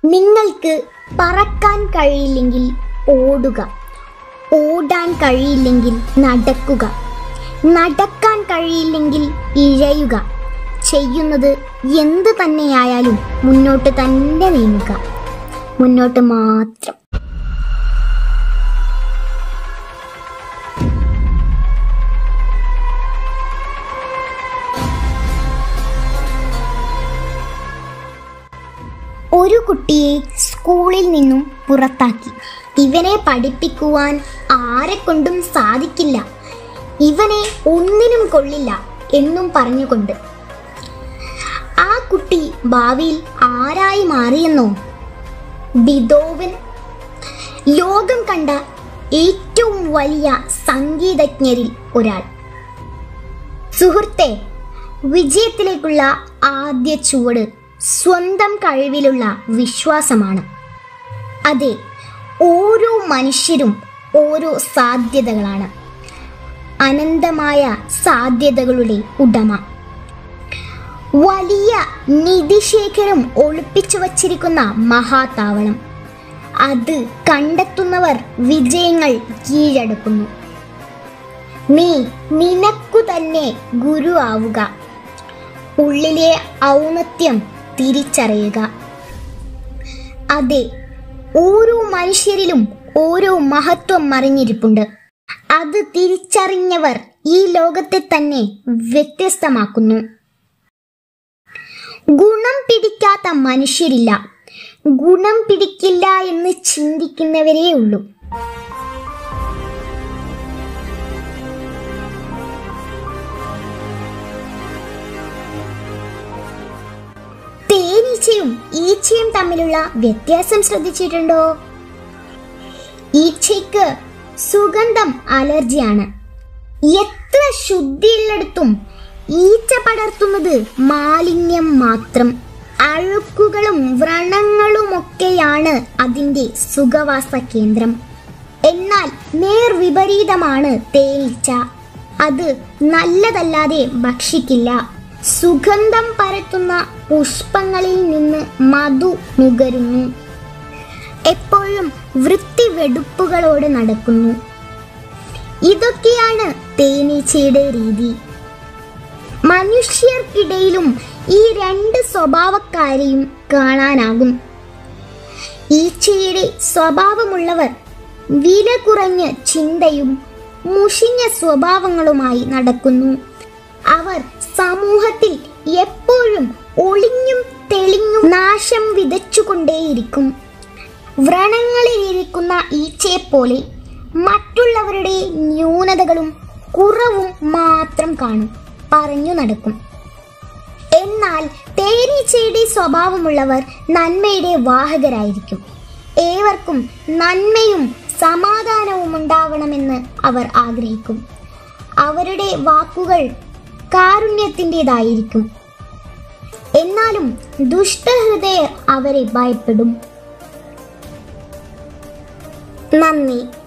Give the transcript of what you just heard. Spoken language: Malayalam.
നിങ്ങൾക്ക് പറക്കാൻ കഴിയില്ലെങ്കിൽ ഓടുക ഓടാൻ കഴിയില്ലെങ്കിൽ നടക്കുക നടക്കാൻ കഴിയില്ലെങ്കിൽ ഇഴയുക ചെയ്യുന്നത് എന്ത് തന്നെയായാലും മുന്നോട്ട് തന്നെ നീങ്ങുക മുന്നോട്ട് മാത്രം ഒരു കുട്ടിയെ സ്കൂളിൽ നിന്നും പുറത്താക്കി ഇവനെ പഠിപ്പിക്കുവാൻ ആരെ കൊണ്ടും സാധിക്കില്ല ഇവനെ ഒന്നിനും കൊള്ളില്ല എന്നും പറഞ്ഞുകൊണ്ട് ആ കുട്ടി ഭാവിയിൽ ആരായി മാറിയെന്നോ ബിദോവൻ ലോകം കണ്ട ഏറ്റവും വലിയ സംഗീതജ്ഞരിൽ ഒരാൾ സുഹൃത്തെ വിജയത്തിലേക്കുള്ള ആദ്യ ചുവട് സ്വന്തം കഴിവിലുള്ള വിശ്വാസമാണ് അതെ ഓരോ മനുഷ്യരും ഓരോ സാധ്യതകളാണ് അനന്തമായ സാധ്യതകളുടെ ഉടമ വലിയ നിധിശേഖരം ഒളിപ്പിച്ചു വച്ചിരിക്കുന്ന മഹാതാവളം അത് കണ്ടെത്തുന്നവർ വിജയങ്ങൾ കീഴടക്കുന്നു നീ നിനക്കു തന്നെ ഗുരു ആവുക ഉള്ളിലെ ഔന്നത്യം തിരിച്ചറിയുക അതെ ഓരോ മനുഷ്യരിലും ഓരോ മഹത്വം മറിഞ്ഞിരിപ്പുണ്ട് അത് തിരിച്ചറിഞ്ഞവർ ഈ ലോകത്തെ തന്നെ വ്യത്യസ്തമാക്കുന്നു ഗുണം പിടിക്കാത്ത മനുഷ്യരില്ല ഗുണം പിടിക്കില്ല എന്ന് ചിന്തിക്കുന്നവരേ ഉള്ളൂ തേനീച്ചയും ഈച്ചയും തമ്മിലുള്ള വ്യത്യാസം ശ്രദ്ധിച്ചിട്ടുണ്ടോ ഈച്ചയ്ക്ക് സുഗന്ധം അലർജിയാണ് എത്ര ശുദ്ധിയുള്ളിടത്തും ഈച്ച പടർത്തുന്നത് മാലിന്യം മാത്രം അഴുക്കുകളും വ്രണങ്ങളുമൊക്കെയാണ് അതിൻ്റെ സുഖവാസ കേന്ദ്രം എന്നാൽ നേർവിപരീതമാണ് തേനീച്ച അത് നല്ലതല്ലാതെ ഭക്ഷിക്കില്ല സുഗന്ധം പരത്തുന്ന പുഷ്പങ്ങളിൽ നിന്ന് മധു നുകരുന്നു എപ്പോഴും വൃത്തിവെടുപ്പുകളോട് നടക്കുന്നു ഇതൊക്കെയാണ് തേനീച്ചയുടെ രീതി മനുഷ്യർക്കിടയിലും ഈ രണ്ട് സ്വഭാവക്കാരെയും കാണാനാകും ഈച്ചയുടെ സ്വഭാവമുള്ളവർ വില കുറഞ്ഞ ചിന്തയും മുഷിഞ്ഞ സ്വഭാവങ്ങളുമായി നടക്കുന്നു അവർ സമൂഹത്തിൽ എപ്പോഴും ഒളിഞ്ഞും തെളിഞ്ഞും നാശം വിതച്ചുകൊണ്ടേയിരിക്കും വ്രണങ്ങളിലിരിക്കുന്ന ഈച്ചയെപ്പോലെ മറ്റുള്ളവരുടെ ന്യൂനതകളും കുറവും മാത്രം കാണും പറഞ്ഞു നടക്കും എന്നാൽ തേനീച്ചയുടെ സ്വഭാവമുള്ളവർ നന്മയുടെ വാഹകരായിരിക്കും ഏവർക്കും നന്മയും സമാധാനവും ഉണ്ടാവണമെന്ന് അവർ ആഗ്രഹിക്കും അവരുടെ വാക്കുകൾ കാരുണ്യത്തിൻ്റെതായിരിക്കും എന്നാലും ദുഷ്ടഹൃദയർ അവരെ ഭയപ്പെടും നന്ദി